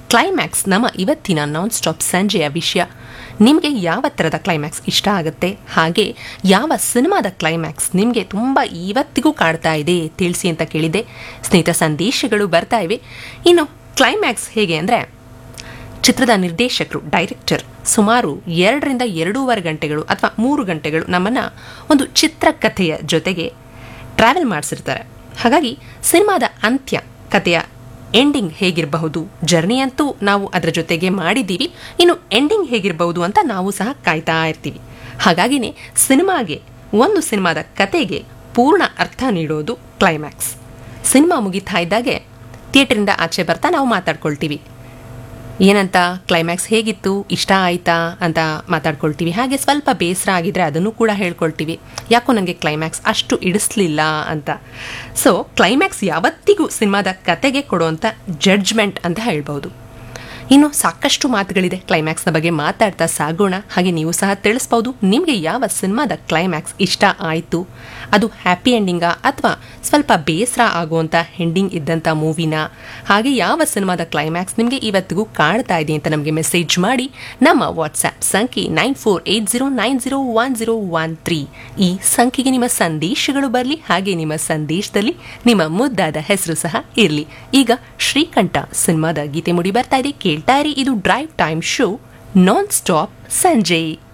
climax ನಮ್ಮ ಇವತ್ತಿನ non stop ಸಂಜೆಯ ವಿಷಯ ನಿಮಗೆ ಯಾವ ಥರದ ಕ್ಲೈಮ್ಯಾಕ್ಸ್ ಇಷ್ಟ ಆಗುತ್ತೆ ಹಾಗೆ ಯಾವ ಸಿನಿಮಾದ ಕ್ಲೈಮ್ಯಾಕ್ಸ್ ನಿಮಗೆ ತುಂಬ ಇವತ್ತಿಗೂ ಕಾಡ್ತಾ ಇದೆ ತಿಳಿಸಿ ಅಂತ ಕೇಳಿದೆ ಸ್ನೇಹಿತ ಸಂದೇಶಗಳು ಬರ್ತಾ ಇವೆ ಇನ್ನು ಕ್ಲೈಮ್ಯಾಕ್ಸ್ ಹೇಗೆ ಅಂದರೆ ಚಿತ್ರದ ನಿರ್ದೇಶಕರು ಡೈರೆಕ್ಟರ್ ಸುಮಾರು ಎರಡರಿಂದ ಎರಡೂವರೆ ಗಂಟೆಗಳು ಅಥವಾ ಮೂರು ಗಂಟೆಗಳು ನಮ್ಮನ್ನು ಒಂದು ಚಿತ್ರಕಥೆಯ ಜೊತೆಗೆ ಟ್ರಾವೆಲ್ ಮಾಡಿಸಿರ್ತಾರೆ ಹಾಗಾಗಿ ಸಿನಿಮಾದ ಅಂತ್ಯ ಕಥೆಯ ಎಂಡಿಂಗ್ ಹೇಗಿರಬಹುದು ಜರ್ನಿ ಅಂತೂ ನಾವು ಅದರ ಜೊತೆಗೆ ಮಾಡಿದ್ದೀವಿ ಇನ್ನು ಎಂಡಿಂಗ್ ಹೇಗಿರಬಹುದು ಅಂತ ನಾವು ಸಹ ಕಾಯ್ತಾ ಇರ್ತೀವಿ ಹಾಗಾಗಿನೇ ಸಿನಿಮಾಗೆ ಒಂದು ಸಿನಿಮಾದ ಕತೆಗೆ ಪೂರ್ಣ ಅರ್ಥ ನೀಡೋದು ಕ್ಲೈಮ್ಯಾಕ್ಸ್ ಸಿನಿಮಾ ಮುಗಿತಾ ಇದ್ದಾಗೆ ಥಿಯೇಟ್ರಿಂದ ಆಚೆ ಬರ್ತಾ ನಾವು ಮಾತಾಡ್ಕೊಳ್ತೀವಿ ಏನಂತ ಕ್ಲೈಮ್ಯಾಕ್ಸ್ ಹೇಗಿತ್ತು ಇಷ್ಟ ಆಯ್ತಾ ಅಂತ ಮಾತಾಡ್ಕೊಳ್ತೀವಿ ಹಾಗೆ ಸ್ವಲ್ಪ ಬೇಸರ ಆಗಿದ್ರೆ ಅದನ್ನು ಕೂಡ ಹೇಳ್ಕೊಳ್ತೀವಿ ಯಾಕೋ ನನಗೆ ಕ್ಲೈಮ್ಯಾಕ್ಸ್ ಅಷ್ಟು ಇಡಿಸ್ಲಿಲ್ಲ ಅಂತ ಸೊ ಕ್ಲೈಮ್ಯಾಕ್ಸ್ ಯಾವತ್ತಿಗೂ ಸಿನಿಮಾದ ಕತೆಗೆ ಕೊಡುವಂಥ ಜಡ್ಜ್ಮೆಂಟ್ ಅಂತ ಹೇಳ್ಬೋದು ಇನ್ನು ಸಾಕಷ್ಟು ಮಾತುಗಳಿದೆ ಕ್ಲೈಮ್ಯಾಕ್ಸ್ನ ಬಗ್ಗೆ ಮಾತಾಡ್ತಾ ಸಾಗೋಣ ಹಾಗೆ ನೀವು ಸಹ ತಿಳಿಸ್ಬೋದು ನಿಮಗೆ ಯಾವ ಸಿನಿಮಾದ ಕ್ಲೈಮ್ಯಾಕ್ಸ್ ಇಷ್ಟ ಆಯಿತು ಅದು ಹ್ಯಾಪಿ ಎಂಡಿಂಗಾ ಅಥವಾ ಸ್ವಲ್ಪ ಬೇಸರ ಆಗುವಂಥ ಎಂಡಿಂಗ್ ಇದ್ದಂಥ ಮೂವಿನ ಹಾಗೆ ಯಾವ ಸಿನಿಮಾದ ಕ್ಲೈಮ್ಯಾಕ್ಸ್ ನಿಮಗೆ ಇವತ್ತಿಗೂ ಕಾಡ್ತಾ ಇದೆ ಅಂತ ನಮಗೆ ಮೆಸೇಜ್ ಮಾಡಿ ನಮ್ಮ ವಾಟ್ಸ್ಆ್ಯಪ್ ಸಂಖ್ಯೆ nine four eight zero nine zero one zero one three ಈ ಸಂಖ್ಯೆಗೆ ನಿಮ್ಮ ಸಂದೇಶಗಳು ಬರಲಿ ಹಾಗೆ ನಿಮ್ಮ ಸಂದೇಶದಲ್ಲಿ ನಿಮ್ಮ ಮುದ್ದಾದ ಹೆಸರು ಸಹ ಇರಲಿ ಈಗ ಶ್ರೀಕಂಠ ಸಿನಿಮಾದ ಗೀತೆ ಮುಡಿ ಬರ್ತಾ ಇದೆ ಕೇಳ್ತಾ ಇರಿ ಇದು drive time show non stop Sanjay